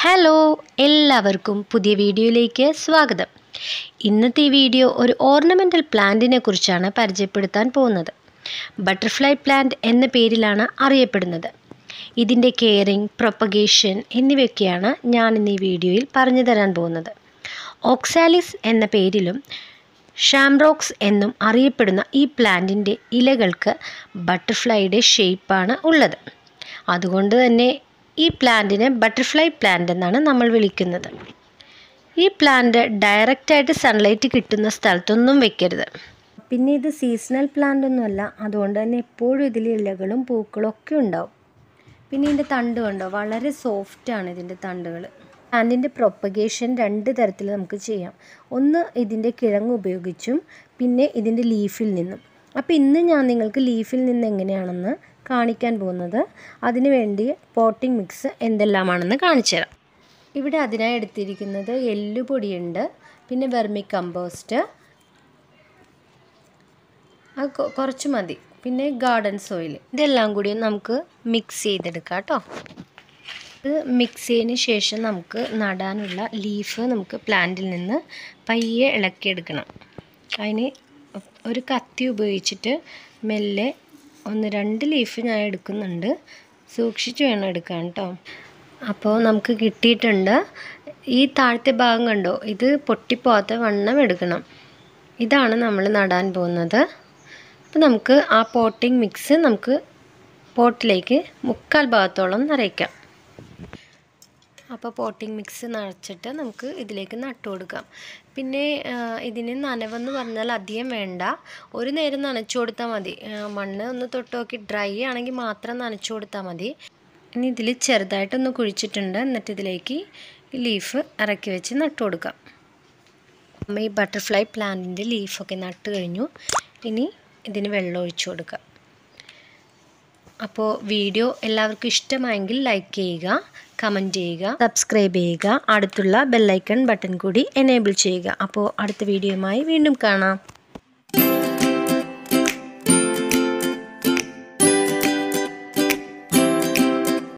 hello എല്ലാവർക്കും പുതിയ വീഡിയോയിലേക്ക് സ്വാഗതം ഇന്നത്തെ ഈ വീഡിയോ ഒരു ഓർണമെൻ്റൽ പ്ലാന്റിനെ കുറിച്ചാണ് പരിചയപ്പെടുത്താൻ പോകുന്നത് ബട്ടർഫ്ലൈ പ്ലാന്റ് എന്ന പേരിലാണ് അറിയപ്പെടുന്നത് ഇതിൻ്റെ കെയറിങ് പ്രൊപ്പഗേഷൻ എന്നിവയൊക്കെയാണ് ഞാൻ ഇന്ന് ഈ വീഡിയോയിൽ പറഞ്ഞു തരാൻ പോകുന്നത് ഓക്സാലിസ് എന്ന പേരിലും ഷാംറോക്സ് എന്നും അറിയപ്പെടുന്ന ഈ പ്ലാന്റിൻ്റെ ഇലകൾക്ക് ബട്ടർഫ്ലൈയുടെ ഷേപ്പാണ് ഉള്ളത് അതുകൊണ്ട് തന്നെ ഈ പ്ലാന്റിനെ ബട്ടർഫ്ലൈ പ്ലാന്റ് എന്നാണ് നമ്മൾ വിളിക്കുന്നത് ഈ പ്ലാന്റ് ഡയറക്റ്റായിട്ട് സൺലൈറ്റ് കിട്ടുന്ന സ്ഥലത്തൊന്നും വെക്കരുത് പിന്നെ ഇത് സീസണൽ പ്ലാന്റ് ഒന്നുമല്ല അതുകൊണ്ട് തന്നെ എപ്പോഴും ഇതിൽ ഇലകളും പൂക്കളും ഒക്കെ ഉണ്ടാവും പിന്നെ ഇതിൻ്റെ തണ്ട് കണ്ടോ വളരെ സോഫ്റ്റാണ് ഇതിൻ്റെ തണ്ടുകൾ പ്ലാന്റിൻ്റെ പ്രൊപ്പഗേഷൻ രണ്ട് തരത്തിൽ നമുക്ക് ചെയ്യാം ഒന്ന് ഇതിൻ്റെ കിഴങ്ങ് ഉപയോഗിച്ചും പിന്നെ ഇതിൻ്റെ ലീഫിൽ നിന്നും അപ്പോൾ ഇന്ന് ഞാൻ നിങ്ങൾക്ക് ലീഫിൽ നിന്ന് എങ്ങനെയാണെന്ന് കാണിക്കാൻ പോകുന്നത് അതിനു വേണ്ടി പോട്ടിംഗ് മിക്സ് എന്തെല്ലാമാണെന്ന് കാണിച്ചു തരാം ഇവിടെ അതിനായി എടുത്തിരിക്കുന്നത് എല്ലുപൊടിയുണ്ട് പിന്നെ വെർമി കമ്പോസ്റ്റ് അത് കുറച്ച് മതി പിന്നെ ഗാർഡൻ സോയിൽ ഇതെല്ലാം കൂടി നമുക്ക് മിക്സ് ചെയ്തെടുക്കാം കേട്ടോ ഇത് മിക്സ് ചെയ്തതിന് ശേഷം നമുക്ക് നടാനുള്ള ലീഫ് നമുക്ക് പ്ലാന്റിൽ നിന്ന് പയ്യെ ഇളക്കിയെടുക്കണം അതിന് ഒരു കത്തി ഉപയോഗിച്ചിട്ട് മെല്ലെ ഒന്ന് രണ്ട് ലീഫ് ഞാൻ എടുക്കുന്നുണ്ട് സൂക്ഷിച്ച് വേണം എടുക്കാൻ കേട്ടോ അപ്പോൾ നമുക്ക് കിട്ടിയിട്ടുണ്ട് ഈ താഴത്തെ ഭാഗം കണ്ടോ ഇത് പൊട്ടിപ്പോകാത്ത വണ്ണം എടുക്കണം ഇതാണ് നമ്മൾ നടാൻ പോകുന്നത് അപ്പോൾ നമുക്ക് ആ പോട്ടിംഗ് മിക്സ് നമുക്ക് പോട്ടിലേക്ക് മുക്കാൽ ഭാഗത്തോളം നിറയ്ക്കാം അപ്പോൾ പോട്ടിംഗ് മിക്സ് നിറച്ചിട്ട് നമുക്ക് ഇതിലേക്ക് നട്ടു കൊടുക്കാം പിന്നെ ഇതിന് നനവെന്ന് പറഞ്ഞാൽ അധികം വേണ്ട ഒരു നേരം നനച്ചു കൊടുത്താൽ മതി മണ്ണ് ഒന്ന് തൊട്ട് നോക്കി ഡ്രൈ ആണെങ്കിൽ മാത്രം നനച്ചു കൊടുത്താൽ മതി ഇനി ഇതിൽ ചെറുതായിട്ടൊന്ന് കുഴിച്ചിട്ടുണ്ട് എന്നിട്ട് ഇതിലേക്ക് ഈ ലീഫ് ഇറക്കി വെച്ച് നട്ടു കൊടുക്കാം നമ്മൾ ഈ ബട്ടർഫ്ലൈ പ്ലാന്റിൻ്റെ ലീഫൊക്കെ നട്ട് കഴിഞ്ഞു ഇനി ഇതിന് വെള്ളം ഒഴിച്ചു കൊടുക്കാം അപ്പോൾ വീഡിയോ എല്ലാവർക്കും ഇഷ്ടമായെങ്കിൽ ലൈക്ക് ചെയ്യുക കമൻറ്റ് ചെയ്യുക സബ്സ്ക്രൈബ് ചെയ്യുക അടുത്തുള്ള ബെല്ലൈക്കൺ ബട്ടൺ കൂടി എനേബിൾ ചെയ്യുക അപ്പോൾ അടുത്ത വീഡിയോയുമായി വീണ്ടും കാണാം